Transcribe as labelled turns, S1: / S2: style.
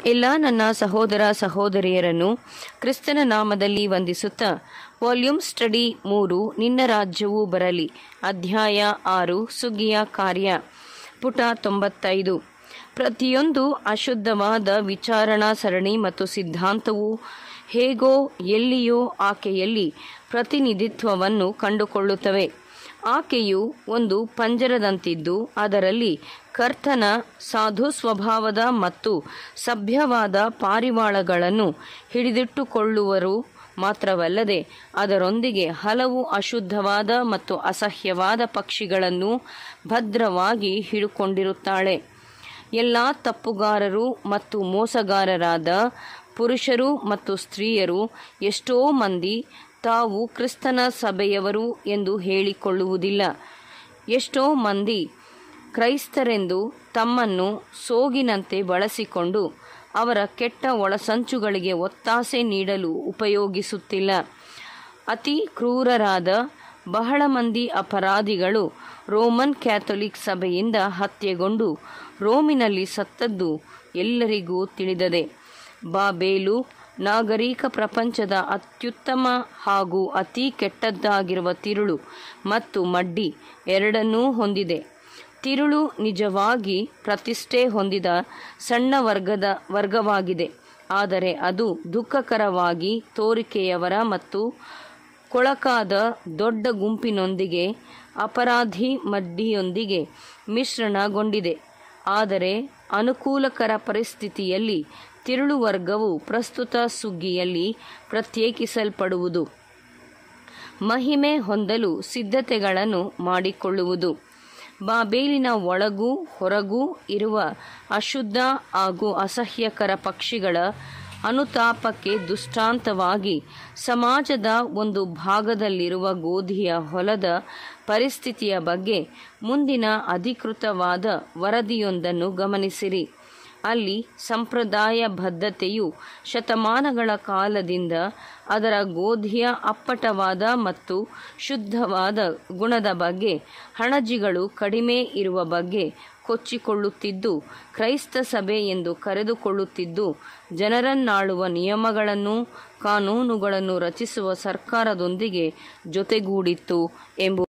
S1: ಎಲ್ಲ ನನ್ನ ಸಹೋದರ ಸಹೋದರಿಯರನ್ನು ಕ್ರಿಸ್ತನ ನಾಮದಲ್ಲಿ ವಂದಿಸುತ್ತಾ ವಾಲ್ಯೂಮ್ ಸ್ಟಡಿ ಮೂರು ನಿನ್ನ ರಾಜ್ಯವು ಬರಲಿ ಅಧ್ಯಾಯ ಆರು ಸುಗ್ಗಿಯ ಕಾರ್ಯ ಪುಟ ತೊಂಬತ್ತೈದು ಪ್ರತಿಯೊಂದು ಅಶುದ್ಧವಾದ ವಿಚಾರಣಾ ಸರಣಿ ಮತ್ತು ಸಿದ್ಧಾಂತವು ಹೇಗೋ ಎಲ್ಲಿಯೋ ಆಕೆಯಲ್ಲಿ ಪ್ರತಿನಿಧಿತ್ವವನ್ನು ಕಂಡುಕೊಳ್ಳುತ್ತವೆ ಆಕೆಯು ಒಂದು ಪಂಜರದಂತಿದ್ದು ಅದರಲ್ಲಿ ಕರ್ತನ ಸಾಧು ಸ್ವಭಾವದ ಮತ್ತು ಸಭ್ಯವಾದ ಪಾರಿವಾಳಗಳನ್ನು ಹಿಡಿದಿಟ್ಟುಕೊಳ್ಳುವರು ಮಾತ್ರವಲ್ಲದೆ ಅದರೊಂದಿಗೆ ಹಲವು ಅಶುದ್ಧವಾದ ಮತ್ತು ಅಸಹ್ಯವಾದ ಪಕ್ಷಿಗಳನ್ನು ಭದ್ರವಾಗಿ ಹಿಡುಕೊಂಡಿರುತ್ತಾಳೆ ಎಲ್ಲ ತಪ್ಪುಗಾರರು ಮತ್ತು ಮೋಸಗಾರರಾದ ಪುರುಷರು ಮತ್ತು ಸ್ತ್ರೀಯರು ಎಷ್ಟೋ ಮಂದಿ ತಾವು ಕ್ರಿಸ್ತನ ಸಭೆಯವರು ಎಂದು ಹೇಳಿಕೊಳ್ಳುವುದಿಲ್ಲ ಎಷ್ಟೋ ಮಂದಿ ಕ್ರೈಸ್ತರೆಂದು ತಮ್ಮನ್ನು ಸೋಗಿನಂತೆ ಬಳಸಿಕೊಂಡು ಅವರ ಕೆಟ್ಟ ಒಳಸಂಚುಗಳಿಗೆ ಒತ್ತಾಸೆ ನೀಡಲು ಉಪಯೋಗಿಸುತ್ತಿಲ್ಲ ಅತಿ ಕ್ರೂರರಾದ ಬಹಳ ಮಂದಿ ಅಪರಾಧಿಗಳು ರೋಮನ್ ಕ್ಯಾಥೊಲಿಕ್ ಸಭೆಯಿಂದ ಹತ್ಯೆಗೊಂಡು ರೋಮಿನಲ್ಲಿ ಸತ್ತದ್ದು ಎಲ್ಲರಿಗೂ ತಿಳಿದದೆ ಬಾಬೇಲು ನಾಗರಿಕ ಪ್ರಪಂಚದ ಅತ್ಯುತ್ತಮ ಹಾಗೂ ಅತಿ ಕೆಟ್ಟದ್ದಾಗಿರುವ ತಿರುಳು ಮತ್ತು ಮಡ್ಡಿ ಎರಡನ್ನೂ ಹೊಂದಿದೆ ತಿರುಳು ನಿಜವಾಗಿ ಪ್ರತಿಷ್ಠೆ ಹೊಂದಿದ ಸಣ್ಣ ವರ್ಗದ ವರ್ಗವಾಗಿದೆ ಆದರೆ ಅದು ದುಃಖಕರವಾಗಿ ತೋರಿಕೆಯವರ ಮತ್ತು ಕೊಳಕಾದ ದೊಡ್ಡ ಗುಂಪಿನೊಂದಿಗೆ ಅಪರಾಧಿ ಮಡ್ಡಿಯೊಂದಿಗೆ ಮಿಶ್ರಣಗೊಂಡಿದೆ ಆದರೆ ಅನುಕೂಲಕರ ಪರಿಸ್ಥಿತಿಯಲ್ಲಿ ತಿರುಳು ವರ್ಗವು ಪ್ರಸ್ತುತ ಸುಗ್ಗಿಯಲ್ಲಿ ಪ್ರತ್ಯೇಕಿಸಲ್ಪಡುವುದು ಮಹಿಮೆ ಹೊಂದಲು ಸಿದ್ಧತೆಗಳನ್ನು ಮಾಡಿಕೊಳ್ಳುವುದು ಬಾಬೇಲಿನ ಒಳಗೂ ಹೊರಗೂ ಇರುವ ಅಶುದ್ಧ ಹಾಗೂ ಅಸಹ್ಯಕರ ಪಕ್ಷಿಗಳ ಅನುತಾಪಕ್ಕೆ ದೃಷ್ಟಾಂತವಾಗಿ ಸಮಾಜದ ಒಂದು ಭಾಗದಲ್ಲಿರುವ ಗೋಧಿಯ ಹೊಲದ ಪರಿಸ್ಥಿತಿಯ ಬಗ್ಗೆ ಮುಂದಿನ ಅಧಿಕೃತವಾದ ವರದಿಯೊಂದನ್ನು ಗಮನಿಸಿರಿ ಅಲ್ಲಿ ಸಂಪ್ರದಾಯ ಬದ್ಧತೆಯು ಶತಮಾನಗಳ ಕಾಲದಿಂದ ಅದರ ಗೋಧಿಯ ಅಪ್ಪಟವಾದ ಮತ್ತು ಶುದ್ಧವಾದ ಗುಣದ ಬಗ್ಗೆ ಹಣಜಿಗಳು ಕಡಿಮೆ ಇರುವ ಬಗ್ಗೆ ಕೊಚ್ಚಿಕೊಳ್ಳುತ್ತಿದ್ದು ಕ್ರೈಸ್ತ ಸಭೆ ಎಂದು ಕರೆದುಕೊಳ್ಳುತ್ತಿದ್ದು ಜನರನ್ನಾಳುವ ನಿಯಮಗಳನ್ನು ಕಾನೂನುಗಳನ್ನು ರಚಿಸುವ ಸರ್ಕಾರದೊಂದಿಗೆ ಜೊತೆಗೂಡಿತ್ತು ಎಂಬ